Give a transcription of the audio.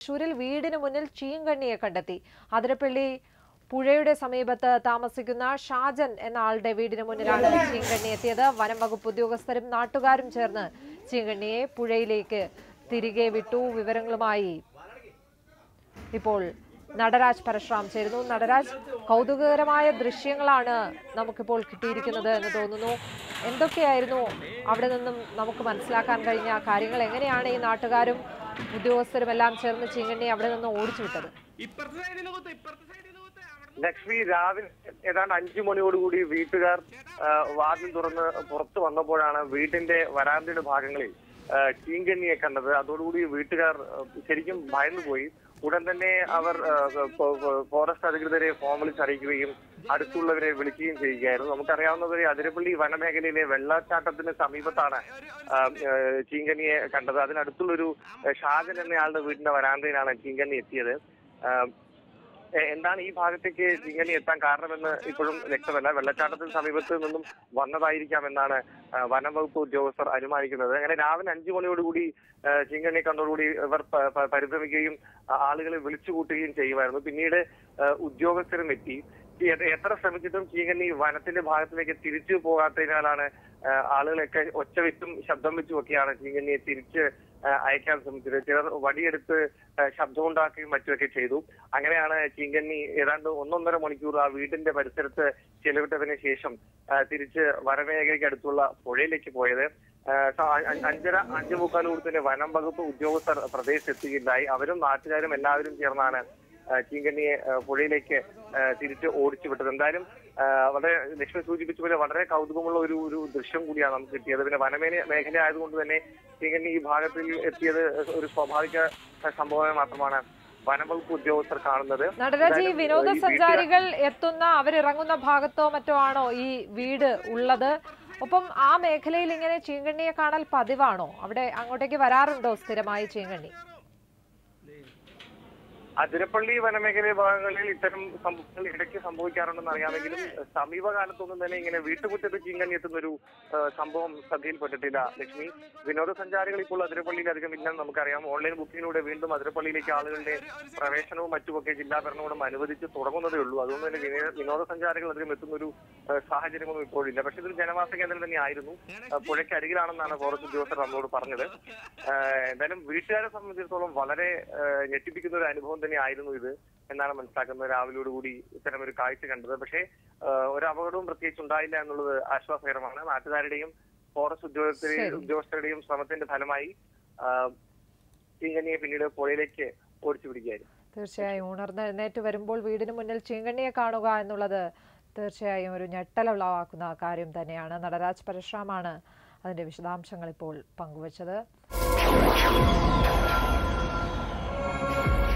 തൃശൂരിൽ വീടിന് മുന്നിൽ ചീങ്കണ്ണിയെ കണ്ടെത്തി അതിരപ്പള്ളി പുഴയുടെ സമീപത്ത് താമസിക്കുന്ന ഷാജൻ എന്ന ആളുടെ വീടിന് മുന്നിലാണ് ചീങ്കണ്ണി എത്തിയത് വനം വകുപ്പ് ഉദ്യോഗസ്ഥരും നാട്ടുകാരും ചേർന്ന് ചീങ്കണ്ണിയെ പുഴയിലേക്ക് തിരികെ വിട്ടു വിവരങ്ങളുമായി ഇപ്പോൾ നടരാജ് പരശുറാം ചേരുന്നു നടരാജ് കൗതുകകരമായ ദൃശ്യങ്ങളാണ് നമുക്കിപ്പോൾ കിട്ടിയിരിക്കുന്നത് എന്ന് തോന്നുന്നു എന്തൊക്കെയായിരുന്നു അവിടെ നിന്നും നമുക്ക് മനസ്സിലാക്കാൻ കഴിഞ്ഞ കാര്യങ്ങൾ എങ്ങനെയാണ് ഈ നാട്ടുകാരും ഉദ്യോഗസ്ഥരും എല്ലാം ചേർന്ന് ചീങ്കണ്ണി അവിടെ നിന്ന് ഓടിച്ചു വിട്ടത് ഇപ്പുറത്തെ സൈഡിൽ കുത്ത് ഇപ്പുറത്തെ സൈഡിൽ കുത്ത് അവിടെ ലക്ഷ്മി രാവിലെ ഏതാണ്ട് അഞ്ചു മണിയോടുകൂടി വീട്ടുകാർ ആ, വാതിൽ തുറന്ന് പുറത്തു വന്നപ്പോഴാണ് വീട്ടിന്റെ വരാന്തയുടെ ഭാഗങ്ങളിൽ ആ, ചീങ്കണ്ണിയെ കണ്ടത് അതോടുകൂടി വീട്ടുകാർ ആ, ശരിക്കും ഭയന്നുപോയി ഉടൻ തന്നെ അവർ ആ, ഫോ- ഫോ- ഫോറസ്റ്റ് അധികൃതരെ ഫോം വിളിച്ച് അറിയിക്കുകയും അടുത്തുള്ളവരെ വിളിക്കുകയും ചെയ്യുകയായിരുന്നു നമുക്കറിയാവുന്നവരെ അതിരപ്പള്ളി വനമേഖലയിലെ വെള്ളച്ചാട്ടത്തിന് സമീപത്താണ് ആ, ആ, ചീങ്കണ്ണിയെ കണ്ടത് അതിനടുത്തുള്ളൊരു ആ, ഷാജൻ എന്നയാളുടെ വീടിന്റെ വരാന്തയിലാണ് ചീങ്കണ്ണി എത്തിയത് ആ, എ- എന്താണ് ഈ ഭാഗത്തേക്ക് ചിങ്ങനി എത്താൻ കാരണമെന്ന് ഇപ്പോഴും വ്യക്തമല്ല വെള്ളച്ചാട്ടത്തിന് സമീപത്ത് നിന്നും വന്നതായിരിക്കാം എന്നാണ് ആ, വനം വകുപ്പ് ഉദ്യോഗസ്ഥർ അനുമാനിക്കുന്നത് അങ്ങനെ രാവിലെ അഞ്ചു മണിയോടുകൂടി ആ, ചിങ്ങണ്ണി കണ്ടോടുകൂടി ഇവർ പ- പ- പരിഭ്രമിക്കുകയും ആ, ആളുകളെ വിളിച്ചുകൂട്ടുകയും ചെയ്യുമായിരുന്നു പിന്നീട് ആ, ഉദ്യോഗസ്ഥരും എത്തി ഈ എ- എത്ര ശ്രമിച്ചിട്ടും ചീങ്കണ്ണി വനത്തിന്റെ ഭാഗത്തിലേക്ക് തിരിച്ചു പോകാത്തതിനാലാണ് ആ, ആളുകളൊക്കെ ഒച്ച വെച്ചും ശബ്ദം വെച്ചും ഒക്കെയാണ് ചീങ്കണ്ണിയെ തിരിച്ച് ആ, അയക്കാൻ ശ്രമിച്ചത് ചിലർ വടിയെടുത്ത് ആ, ശബ്ദമുണ്ടാക്കുകയും മറ്റുമൊക്കെ ചെയ്തു അങ്ങനെയാണ് ചീങ്കണ്ണി ഏതാണ്ട് ഒന്നൊന്നര മണിക്കൂർ ആ വീടിന്റെ പരിസരത്ത് ചെലവിട്ടതിന് ശേഷം ആ, തിരിച്ച് വനമേഖലയ്ക്ക് അടുത്തുള്ള പുഴയിലേക്ക് പോയത് ആ, സ- അ- അഞ്ചര അഞ്ചു മുക്കാലോട് തന്നെ വനം വകുപ്പ് ഉദ്യോഗസ്ഥർ പ്രദേശത്തെത്തുകയുണ്ടായി അവരും നാട്ടുകാരും എല്ലാവരും ചേർന്നാണ് ആ, ചീങ്കണ്ണിയെ ആ, പുഴയിലേക്ക് ആ, തിരിച്ച് ഓടിച്ചു വിട്ടത് എന്തായാലും ആ, വളരെ ലക്ഷ്മി സൂചിപ്പിച്ച പോലെ വളരെ കൗതുകമുള്ള ഒരു ഒരു ദൃശ്യം കൂടിയാണ് നമുക്ക് കിട്ടിയത് പിന്നെ വനമേഖല മേഖല ആയതുകൊണ്ട് തന്നെ ചീങ്കണ്ണി ഈ ഭാഗത്തിൽ എത്തിയത് ഒരു സ്വാഭാവിക സംഭവമായി മാത്രമാണ് വനംവകുപ്പ് ഉദ്യോഗസ്ഥർ കാണുന്നത് നടരാജ് ഈ എന്തായാലും, വിനോദസഞ്ചാരികൾ എത്തുന്ന അവരിറങ്ങുന്ന ഭാഗത്തോ മറ്റോ ആണോ ഈ വീട് ഉള്ളത് ഒപ്പം ആ മേഖലയിൽ ഇങ്ങനെ ചീങ്കണ്ണിയെ കാണൽ പതിവാണോ അവിടെ അങ്ങോട്ടേക്ക് വരാറുണ്ടോ സ്ഥിരമായി ചീങ്കണ്ണി അതിരപ്പള്ളി വനമേഖല ഭാഗങ്ങളിൽ ഇത്തരം സംഭവങ്ങൾ ഇടയ്ക്ക് സംഭവിക്കാറുണ്ടെന്ന് അറിയാമെങ്കിലും സമീപകാലത്തൊന്നും തന്നെ ഇങ്ങനെ വീട്ടുമുറ്റത്ത് ചീങ്കണ്ണി എത്തുന്ന ഒരു ആ, സംഭവം ശ്രദ്ധയിൽപ്പെട്ടിട്ടില്ല ലക്ഷ്മി വിനോദസഞ്ചാരികൾ ഇപ്പോൾ അതിരപ്പള്ളിയിൽ അധികം ഇല്ലെന്ന് നമുക്കറിയാം ഓൺലൈൻ ബുക്കിങ്ങിലൂടെ വീണ്ടും അതിരപ്പള്ളിയിലേക്ക് ആളുകളുടെ പ്രവേശനവും മറ്റുമൊക്കെ ജില്ലാ ഭരണകൂടം അനുവദിച്ച് തുടങ്ങുന്നതേ ഉള്ളൂ അതുകൊണ്ട് തന്നെ വിനോ- വിനോദസഞ്ചാരികൾ അധികം എത്തുന്ന ഒരു ആ, സാഹചര്യമൊന്നും ഇപ്പോഴില്ല പക്ഷെ ഇതൊരു ജനവാസ കേന്ദ്രം തന്നെയായിരുന്നു ആ, പുഴയ്ക്കരികിലാണെന്നാണ് ഫോറസ്റ്റ് ഉദ്യോഗസ്ഥർ നമ്മളോട് പറഞ്ഞത് ആ, എന്തായാലും വീട്ടുകാരെ സംബന്ധിച്ചിടത്തോളം വളരെ ആ, ഞെട്ടിപ്പിക്കുന്ന ഒരു അനുഭവം തന്നെയായിരുന്നു ഇത് എന്നാണ് മനസ്സിലാക്കുന്നത് രാവിലെയോട് കൂടി ഇത്തരം ഒരു കാഴ്ച കണ്ടത് പക്ഷേ ആ, ഒരു അപകടവും പ്രത്യേകിച്ച് ഉണ്ടായില്ല എന്നുള്ളത് ആശ്വാസകരമാണ് നാട്ടുകാരുടെയും ഫോറസ്റ്റ് ഉദ്യോഗസ്ഥരെ ശരി. ഉദ്യോഗസ്ഥരുടെയും ശ്രമത്തിന്റെ ഫലമായി ആ, ചീങ്കണ്ണിയെ പിന്നീട് പുഴയിലേക്ക് ഓടിച്ചു പിടിക്കുകയായിരുന്നു തീർച്ചയായും ഉണർന്നെഴുന്നേറ്റ് വരുമ്പോൾ വീടിന് മുന്നിൽ ചീങ്കണ്ണിയെ കാണുക എന്നുള്ളത് തീർച്ചയായും ഒരു ഞെട്ടലുളവാക്കുന്ന കാര്യം തന്നെയാണ് നടരാജ് പരശുറാമാണ് അതിന്റെ വിശദാംശങ്ങൾ ഇപ്പോൾ പങ്കുവച്ചത്